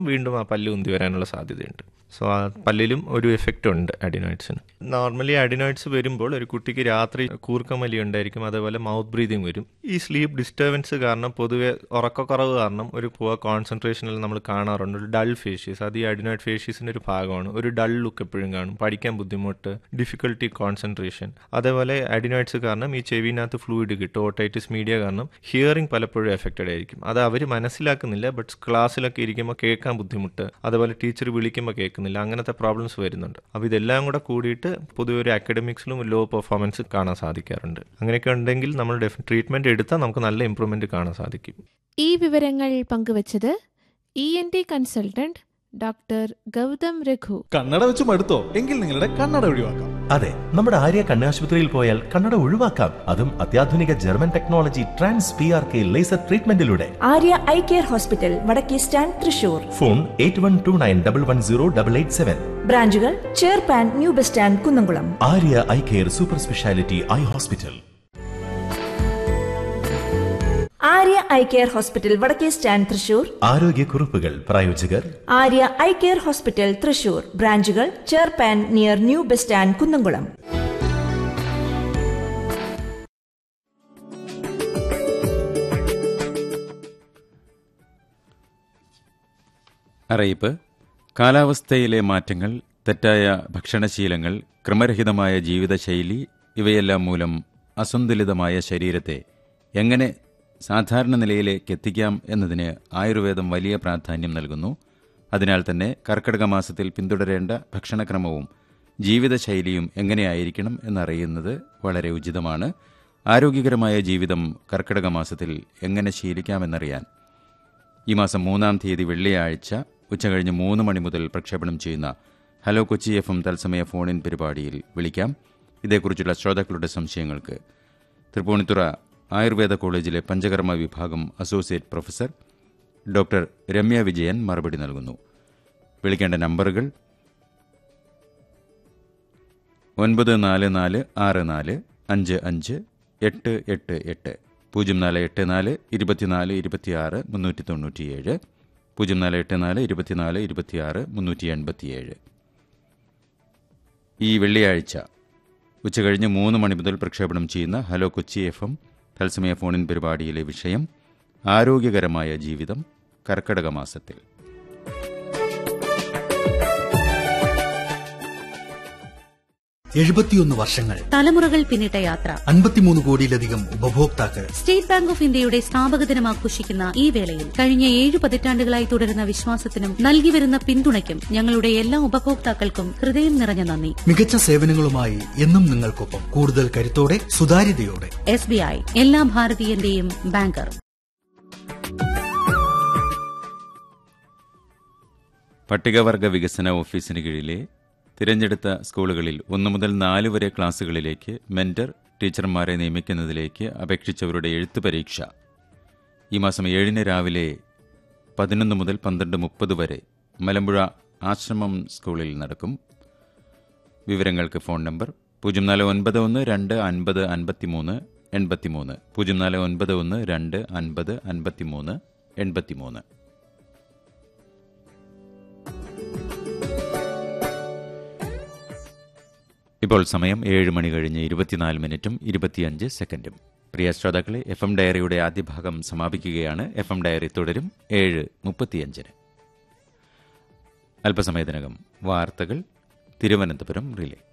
വീണ്ടും ആ പല്ല് ഉന്തി വരാനുള്ള സാധ്യതയുണ്ട് സോ ആ പല്ലിലും ഒരു എഫക്റ്റ് ഉണ്ട് അഡിനോയിഡ്സിന് നോർമലി അഡിനോയിഡ്സ് വരുമ്പോൾ ഒരു കുട്ടിക്ക് രാത്രി കൂർക്കമലി ഉണ്ടായിരിക്കും അതേപോലെ മൗത്ത് ബ്രീതിങ് വരും ഈ സ്ലീപ്പ് ഡിസ്റ്റർബൻസ് കാരണം പൊതുവെ ഉറക്കക്കുറവ് കാരണം ഒരു പുവർ കോൺസെൻട്രേഷനിൽ നമ്മൾ കാണാറുണ്ട് ഒരു ഡൾ ഫേഷ്യസ് അത് ഈ അഡിനോയിഡ് ഫേഷ്യസിൻ്റെ ഒരു ഭാഗമാണ് ഒരു ഡൾ ലുക്ക് എപ്പോഴും കാണും പഠിക്കാൻ ബുദ്ധിമുട്ട് ഡിഫിക്കൽട്ടി കോൺസെൻട്രേഷൻ അതേപോലെ അഡിനോയിഡ്സ് കാരണം ഈ ചെവിനകത്ത് ഫ്ലൂയിഡ് കിട്ടും ഓട്ടൈറ്റിസ് മീഡിയ കാരണം ഹിയറിംഗ് പലപ്പോഴും എഫക്റ്റഡ് ആയിരിക്കും അത് അവർ മനസ്സിലാക്കുന്നില്ല ബട്ട് ക്ലാസ്സിലൊക്കെ ഇരിക്കുമ്പോൾ കേൾക്കാൻ ബുദ്ധിമുട്ട് അതേപോലെ ടീച്ചർ വിളിക്കുമ്പോൾ കേൾക്കുന്നില്ല അങ്ങനത്തെ പ്രോബ്ലംസ് വരുന്നുണ്ട് അപ്പോൾ ഇതെല്ലാം കൂടെ കൂടിയിട്ട് പൊതുവെ ഒരു അക്കാഡമിക്സിലും ലോ പെർഫോമൻസ് കാണാൻ സാധിക്കാറുണ്ട് അങ്ങനെയൊക്കെ ഉണ്ടെങ്കിൽ നമ്മൾ ട്രീറ്റ്മെന്റ് എടുത്താൽ നമുക്ക് നല്ല ഇമ്പ്രൂവ്മെന്റ് കാണാൻ സാധിക്കും ഈ വിവരങ്ങൾ പങ്കുവച്ചത് E N T consultant doctor Gautham Raghu കണ്ണട വെച്ച് മടുത്തോ എങ്കിൽ നിങ്ങളുടെ കണ്ണട ഒഴിവാക്കാം അതെ നമ്മുടെ ആര്യ കണ്ണാശുപത്രിയിൽ പോയാൽ കണ്ണട ഒഴിവാക്കാം അതും അത്യാധുനിക German technology trans P R K laser ട്രീറ്റ്മെന്റിലൂടെ ആര്യ ഐ കെയർ ഹോസ്പിറ്റൽ വടക്കേ stand Thrissur phone eight one two nine double one zero double eight seven ബ്രാഞ്ചുകൾ ചേർപ്പാൻ new bus stand Kunnamkulam Arya eye care super speciality eye hospital Arya eye care hospital വടക്കേ stand Thrissur ആരോഗ്യക്കുറിപ്പുകൾ പ്രായോജകർ Arya eye care hospital Thrissur ബ്രാഞ്ചുകൾ ചേർപ്പാൻ near new bus stand Kunnamkulam അറിയിപ്പ് കാലാവസ്ഥയിലെ മാറ്റങ്ങൾ തെറ്റായ ഭക്ഷണശീലങ്ങൾ ക്രമരഹിതമായ ജീവിതശൈലി ഇവയെല്ലാം മൂലം അസന്തുലിതമായ ശരീരത്തെ എങ്ങനെ സാധാരണ നിലയിലേക്ക് എത്തിക്കാം എന്നതിന് ആയുർവേദം വലിയ പ്രാധാന്യം നൽകുന്നു അതിനാൽ തന്നെ കർക്കിടക മാസത്തിൽ പിന്തുടരേണ്ട ഭക്ഷണക്രമവും ജീവിതശൈലിയും എങ്ങനെയായിരിക്കണം എന്നറിയുന്നത് വളരെ ഉചിതമാണ് ആരോഗ്യകരമായ ജീവിതം കർക്കിടക മാസത്തിൽ എങ്ങനെ ശീലിക്കാമെന്നറിയാൻ ഈ മാസം മൂന്നാം തീയതി വെള്ളിയാഴ്ച ഉച്ചകഴിഞ്ഞ് മൂന്ന് മണി മുതൽ പ്രക്ഷേപണം ചെയ്യുന്ന ഹലോ കൊച്ചി എഫ് എം തത്സമയ ഫോണിൻ പരിപാടിയിൽ വിളിക്കാം ഇതേക്കുറിച്ചുള്ള ശ്രോതാക്കളുടെ സംശയങ്ങൾക്ക് തൃപ്പൂണിത്തുറ ആയുർവേദ കോളേജിലെ പഞ്ചകർമ്മ വിഭാഗം associate professor doctor Ramya Vijayan മറുപടി നൽകുന്നു വിളിക്കേണ്ട നമ്പറുകൾ ഒൻപത് നാല് നാല് ആറ് നാല് അഞ്ച് അഞ്ച് എട്ട് എട്ട് എട്ട് പൂജ്യം നാല് എട്ട് നാല് ഇരുപത്തിനാല് ഇരുപത്തിയാറ് മുന്നൂറ്റി തൊണ്ണൂറ്റിയേഴ് പൂജ്യം നാല് എട്ട് നാല് ഇരുപത്തിനാല് ഇരുപത്തിയാറ് മുന്നൂറ്റി എൺപത്തിയേഴ് ഈ വെള്ളിയാഴ്ച ഉച്ചകഴിഞ്ഞ് മൂന്ന് മണി മുതൽ പ്രക്ഷേപണം ചെയ്യുന്ന ഹലോ കൊച്ചി എഫ് എം തത്സമയ ഫോണിൻ പരിപാടിയിലെ വിഷയം ആരോഗ്യകരമായ ജീവിതം കർക്കടക മാസത്തിൽ എഴുപത്തിയൊന്ന് വർഷങ്ങൾ തലമുറകൾ പിന്നിട്ട യാത്ര അൻപത്തിമൂന്ന് കോടിയിലധികം ഉപഭോക്താക്കൾ സ്റ്റേറ്റ് ബാങ്ക് ഓഫ് ഇന്ത്യയുടെ സ്ഥാപക ദിനം ആഘോഷിക്കുന്ന ഈ വേളയിൽ കഴിഞ്ഞ ഏഴ് പതിറ്റാണ്ടുകളായി തുടരുന്ന വിശ്വാസത്തിനും നൽകി വരുന്ന പിന്തുണയ്ക്കും ഞങ്ങളുടെ എല്ലാ ഉപഭോക്താക്കൾക്കും ഹൃദയം നിറഞ്ഞ നന്ദി മികച്ച സേവനങ്ങളുമായി എന്നും നിങ്ങൾക്കൊപ്പം കൂടുതൽ കരുത്തോടെ സുതാര്യതയോടെ എസ് ബി ഐ എല്ലാ ഭാരതീയന്റെയും ബാങ്കർ പട്ടികവർഗ വികസന ഓഫീസിന് കീഴിലെ തിരഞ്ഞെടുത്ത സ്കൂളുകളിൽ ഒന്നു മുതൽ നാല് വരെ ക്ലാസുകളിലേക്ക് മെന്റർ ടീച്ചർമാരെ നിയമിക്കുന്നതിലേക്ക് അപേക്ഷിച്ചവരുടെ എഴുത്തു പരീക്ഷ ഈ മാസം ഏഴിന് രാവിലെ പതിനൊന്ന് മുതൽ പന്ത്രണ്ട് മുപ്പത് വരെ മലമ്പുഴ ആശ്രമം സ്കൂളിൽ നടക്കും വിവരങ്ങൾക്ക് ഫോൺ നമ്പർ പൂജ്യം നാല് ഒൻപത് ഒന്ന് രണ്ട് അൻപത് അൻപത്തിമൂന്ന് എൺപത്തിമൂന്ന് പൂജ്യം നാല് ഒൻപത് ഒന്ന് രണ്ട് അൻപത് അൻപത്തിമൂന്ന് എൺപത്തിമൂന്ന് ഇപ്പോൾ സമയം ഏഴ് മണി കഴിഞ്ഞ് ഇരുപത്തിനാല് മിനിറ്റും ഇരുപത്തിയഞ്ച് സെക്കൻഡും പ്രിയ ശ്രോതാക്കളെ എഫ് എം ഡയറിയുടെ ആദ്യ ഭാഗം സമാപിക്കുകയാണ് എഫ് എം ഡയറി തുടരും ഏഴ് മുപ്പത്തിയഞ്ചിന് അല്പസമയത്തിനകം വാർത്തകൾ തിരുവനന്തപുരം റിലേ